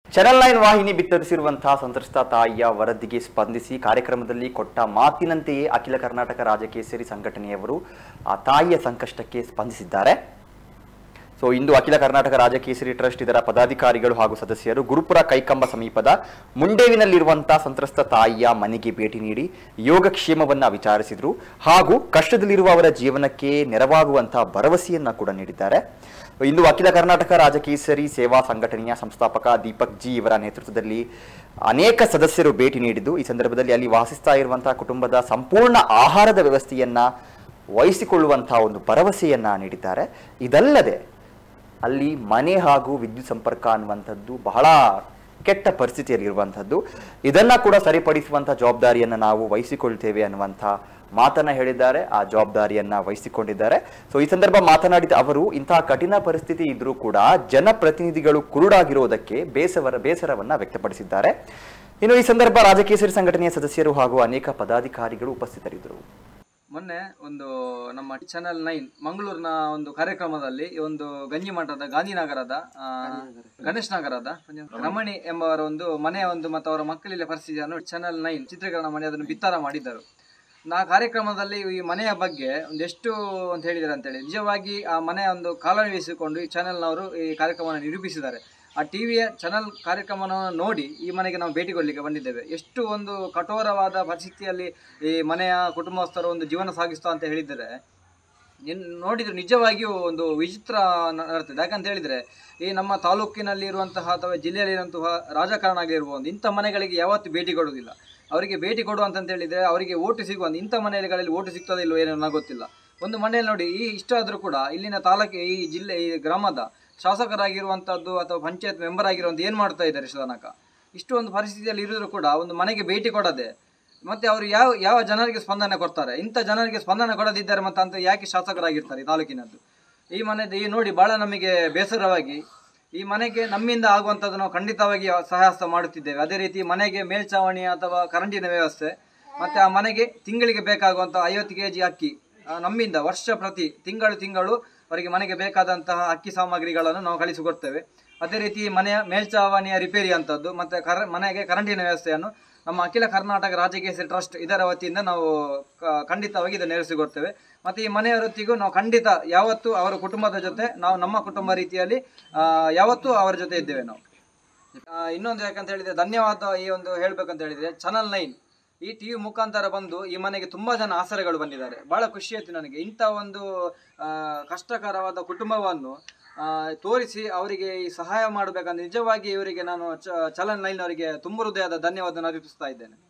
channel nine ವಾಹಿನಿ ಬಿತ್ತರಿಸಿರುವಂತಹ ಸಂತ್ರಸ್ತ ತಾಯಿಯ ವರದಿಗೆ ಸ್ಪಂದಿಸಿ ಕಾರ್ಯಕ್ರಮದಲ್ಲಿ ಕೊಟ್ಟ ಮಾತಿನಂತೆಯೇ ಅಖಿಲ ಕರ್ನಾಟಕ ರಾಜಕೇಸರಿ ಸಂಘಟನೆಯವರು ಆ ತಾಯಿಯ ಸಂಕಷ್ಟಕ್ಕೆ ಸ್ಪಂದಿಸಿದ್ದಾರೆ ಸೊ ಇಂದು ಅಖಿಲ ಕರ್ನಾಟಕ ರಾಜಕೇಸರಿ ಟ್ರಸ್ಟ್ ಇದರ ಪದಾಧಿಕಾರಿಗಳು ಹಾಗೂ ಸದಸ್ಯರು ಗುರುಪುರ ಕೈಕಂಬ ಸಮೀಪದ ಮುಂಡೇವಿನಲ್ಲಿರುವಂತಹ ಸಂತ್ರಸ್ತ ತಾಯಿಯ ಮನೆಗೆ ಭೇಟಿ ನೀಡಿ ಯೋಗಕ್ಷೇಮವನ್ನ ವಿಚಾರಿಸಿದ್ರು ಹಾಗೂ ಕಷ್ಟದಲ್ಲಿರುವ ಅವರ ಜೀವನಕ್ಕೆ ನೆರವಾಗುವಂತಹ ಭರವಸೆಯನ್ನ ಕೂಡ ನೀಡಿದ್ದಾರೆ ಇಂದು ಅಖಿಲ ಕರ್ನಾಟಕ ರಾಜಕೇಸರಿ ಸೇವಾ ಸಂಘಟನೆಯ ಸಂಸ್ಥಾಪಕ ದೀಪಕ್ ಜಿ ಇವರ ನೇತೃತ್ವದಲ್ಲಿ ಅನೇಕ ಸದಸ್ಯರು ಭೇಟಿ ನೀಡಿದ್ದು ಈ ಸಂದರ್ಭದಲ್ಲಿ ಅಲ್ಲಿ ವಾಸಿಸ್ತಾ ಇರುವಂತಹ ಕುಟುಂಬದ ಸಂಪೂರ್ಣ ಆಹಾರದ ವ್ಯವಸ್ಥೆಯನ್ನ ವಹಿಸಿಕೊಳ್ಳುವಂತಹ ಒಂದು ಭರವಸೆಯನ್ನ ನೀಡಿದ್ದಾರೆ ಇದಲ್ಲದೆ ಅಲ್ಲಿ ಮನೆ ಹಾಗೂ ವಿದ್ಯುತ್ ಸಂಪರ್ಕ ಅನ್ನುವಂಥದ್ದು ಬಹಳ ಕೆಟ್ಟ ಪರಿಸ್ಥಿತಿಯಲ್ಲಿರುವಂಥದ್ದು ಇದನ್ನ ಕೂಡ ಸರಿಪಡಿಸುವಂಥ ಜವಾಬ್ದಾರಿಯನ್ನ ನಾವು ವಹಿಸಿಕೊಳ್ತೇವೆ ಅನ್ನುವಂಥ ಮಾತನ್ನ ಹೇಳಿದ್ದಾರೆ ಆ ಜವಾಬ್ದಾರಿಯನ್ನ ವಹಿಸಿಕೊಂಡಿದ್ದಾರೆ ಸೊ ಈ ಸಂದರ್ಭ ಮಾತನಾಡಿದ ಅವರು ಇಂತಹ ಕಠಿಣ ಪರಿಸ್ಥಿತಿ ಇದ್ರೂ ಕೂಡ ಜನಪ್ರತಿನಿಧಿಗಳು ಕುರುಡಾಗಿರೋದಕ್ಕೆ ಬೇಸರ ಬೇಸರವನ್ನ ವ್ಯಕ್ತಪಡಿಸಿದ್ದಾರೆ ಇನ್ನು ಈ ಸಂದರ್ಭ ರಾಜಕೇಸರಿ ಸಂಘಟನೆಯ ಸದಸ್ಯರು ಹಾಗೂ ಅನೇಕ ಪದಾಧಿಕಾರಿಗಳು ಉಪಸ್ಥಿತರಿದ್ದರು ಮೊನ್ನೆ ಒಂದು ನಮ್ಮ ಚಾನೆಲ್ ನೈನ್ ಮಂಗಳೂರಿನ ಒಂದು ಕಾರ್ಯಕ್ರಮದಲ್ಲಿ ಈ ಒಂದು ಗಂಜಿ ಮಠದ ಗಾಂಧಿನಗರದ ಆ, ಗಣೇಶ್ ನಗರದ ರಮಣಿ ಎಂಬವರ ಒಂದು ಮನೆಯ ಒಂದು ಮತ್ತು ಅವರ ಮಕ್ಕಳಿಲ್ಲ ಪರಿಸ್ಥಿತಿಯನ್ನು ಚಾನೆಲ್ ನೈನ್ ಚಿತ್ರೀಕರಣ ಮಾಡಿ ಅದನ್ನು ಬಿತ್ತರ ಮಾಡಿದ್ದರು ನಾ ಕಾರ್ಯಕ್ರಮದಲ್ಲಿ ಈ ಮನೆಯ ಬಗ್ಗೆ ಒಂದೆಷ್ಟು ಅಂತ ಹೇಳಿದ್ದಾರೆ ಅಂತೇಳಿ ನಿಜವಾಗಿ ಆ ಮನೆಯ ಒಂದು ಕಾಲನಿವಹಿಸಿಕೊಂಡು ಈ ಚಾನೆಲ್ನವರು ಈ ಕಾರ್ಯಕ್ರಮವನ್ನು ನಿರೂಪಿಸಿದ್ದಾರೆ ಆ ಟಿವಿಯ ಚಾನಲ್ ಕಾರ್ಯಕ್ರಮವನ್ನು ನೋಡಿ ಈ ಮನೆಗೆ ನಾವು ಭೇಟಿ ಕೊಡಲಿಕ್ಕೆ ಬಂದಿದ್ದೇವೆ ಎಷ್ಟು ಒಂದು ಕಠೋರವಾದ ಪರಿಸ್ಥಿತಿಯಲ್ಲಿ ಈ ಮನೆಯ ಕುಟುಂಬಸ್ಥರು ಒಂದು ಜೀವನ ಸಾಗಿಸ್ತಾ ಅಂತ ಹೇಳಿದರೆ ಇನ್ ನೋಡಿದ್ರೆ ನಿಜವಾಗಿಯೂ ಒಂದು ವಿಚಿತ್ರ ನ- ನಡ್ತದೆ ಯಾಕಂತ ಹೇಳಿದ್ರೆ ಈ ನಮ್ಮ ತಾಲೂಕಿನಲ್ಲಿ ಇರುವಂತಹ ಅಥವಾ ಜಿಲ್ಲೆಯಲ್ಲಿರುವಂತಹ ರಾಜಕಾರಣ ಆಗಿರ್ಬೋದು ಇಂಥ ಮನೆಗಳಿಗೆ ಯಾವತ್ತೂ ಭೇಟಿ ಕೊಡುವುದಿಲ್ಲ ಅವರಿಗೆ ಭೇಟಿ ಕೊಡುವಂತ ಹೇಳಿದ್ರೆ ಅವರಿಗೆ ಓಟು ಸಿಗುವಂತ ಇಂಥ ಮನೆಗಳಲ್ಲಿ ಓಟು ಸಿಗ್ತದೆ ಇಲ್ವೋ ಏನೋ ನನಗೆ ಗೊತ್ತಿಲ್ಲ ಒಂದು ಮನೆಯಲ್ಲಿ ನೋಡಿ ಈ ಇಷ್ಟಾದರೂ ಕೂಡ ಇಲ್ಲಿನ ತಾಲೂಕು ಈ ಜಿಲ್ಲೆ ಈ ಗ್ರಾಮದ ಶಾಸಕರಾಗಿರುವಂಥದ್ದು ಅಥವಾ ಪಂಚಾಯತ್ ಮೆಂಬರ್ ಆಗಿರುವಂಥ ಏನು ಮಾಡ್ತಾ ಇದ್ದಾರೆ ಇಷ್ಟು ತನಕ ಇಷ್ಟು ಒಂದು ಪರಿಸ್ಥಿತಿಯಲ್ಲಿ ಇರಿದ್ರು ಕೂಡ ಒಂದು ಮನೆಗೆ ಭೇಟಿ ಕೊಡದೆ ಮತ್ತೆ ಅವರು ಯಾವ ಯಾವ ಜನರಿಗೆ ಸ್ಪಂದನೆ ಕೊಡ್ತಾರೆ ಇಂಥ ಜನರಿಗೆ ಸ್ಪಂದನೆ ಕೊಡದಿದ್ದಾರೆ ಮತ್ತೆ ಅಂತ ಯಾಕೆ ಶಾಸಕರಾಗಿರ್ತಾರೆ ಈ ತಾಲೂಕಿನದ್ದು ಈ ಮನೆದು ಈ ನೋಡಿ ಬಹಳ ನಮಗೆ ಬೇಸರವಾಗಿ ಈ ಮನೆಗೆ ನಮ್ಮಿಂದ ಆಗುವಂಥದ್ದು ನಾವು ಖಂಡಿತವಾಗಿ ಸಹಾಯಸ್ತ ಮಾಡುತ್ತಿದ್ದೇವೆ ಅದೇ ರೀತಿ ಮನೆಗೆ ಮೇಲ್ಛಾವಣಿ ಅಥವಾ ಕರೆಂಟಿನ ವ್ಯವಸ್ಥೆ ಮತ್ತೆ ಆ ಮನೆಗೆ ತಿಂಗಳಿಗೆ ಬೇಕಾಗುವಂಥ ಐವತ್ತು ಕೆ ಜಿ ಅಕ್ಕಿ ಆ, ನಮ್ಮಿಂದ ವರ್ಷ ಪ್ರತಿ ತಿಂಗಳು ತಿಂಗಳು ಅವರಿಗೆ ಮನೆಗೆ ಬೇಕಾದಂತಹ ಅಕ್ಕಿ ಸಾಮಗ್ರಿಗಳನ್ನು ನಾವು ಕಳಿಸಿಕೊಡ್ತೇವೆ ಅದೇ ರೀತಿ ಮನೆಯ ಮೇಲ್ಛಾವಣಿಯ ರಿಪೇರಿ ಅಂತದ್ದು ಮತ್ತೆ ಕರ ಮನೆಗೆ ಕರೆಂಟಿನ ವ್ಯವಸ್ಥೆಯನ್ನು ನಮ್ಮ ಅಖಿಲ ಕರ್ನಾಟಕ ರಾಜಕೀಯ ಟ್ರಸ್ಟ್ ಇದರ ವತಿಯಿಂದ ನಾವು ಕ- ಖಂಡಿತವಾಗಿ ಇದನ್ನು ನೆಲೆಸಿಕೊಡ್ತೇವೆ ಮತ್ತೆ ಈ ಮನೆಯ ವೃತ್ತಿಗೂ ನಾವು ಖಂಡಿತ ಯಾವತ್ತೂ ಅವರ ಕುಟುಂಬದ ಜೊತೆ ನಾವು ನಮ್ಮ ಕುಟುಂಬ ರೀತಿಯಲ್ಲಿ ಆ, ಯಾವತ್ತೂ ಅವರ ಜೊತೆ ಇದ್ದೇವೆ ನಾವು ಆ, ಇನ್ನೊಂದು ಯಾಕಂತ ಹೇಳಿದ್ರೆ ಧನ್ಯವಾದ ಈ ಒಂದು ಹೇಳ್ಬೇಕಂತ ಹೇಳಿದ್ರೆ ಚಾನಲ್ ನೈನ್ ಈ ಟಿವಿ ಮುಖಾಂತರ ಬಂದು ಈ ಮನೆಗೆ ತುಂಬಾ ಜನ ಆಸರೆಗಳು ಬಂದಿದ್ದಾರೆ ಬಹಳ ಖುಷಿ ಆಯ್ತು ನನಗೆ ಇಂಥ ಒಂದು ಆ, ಕಷ್ಟಕರವಾದ ಕುಟುಂಬವನ್ನು ಆ, ತೋರಿಸಿ ಅವರಿಗೆ ಈ ಸಹಾಯ ಮಾಡಬೇಕಂದ್ರೆ ನಿಜವಾಗಿ ಇವರಿಗೆ ನಾನು ಚ- ಚಾನಲ್ ನೈನ್ ಅವರಿಗೆ ತುಂಬ ಹೃದಯದ ಧನ್ಯವಾದ ಅರ್ಪಿಸ್ತಾ ಇದ್ದೇನೆ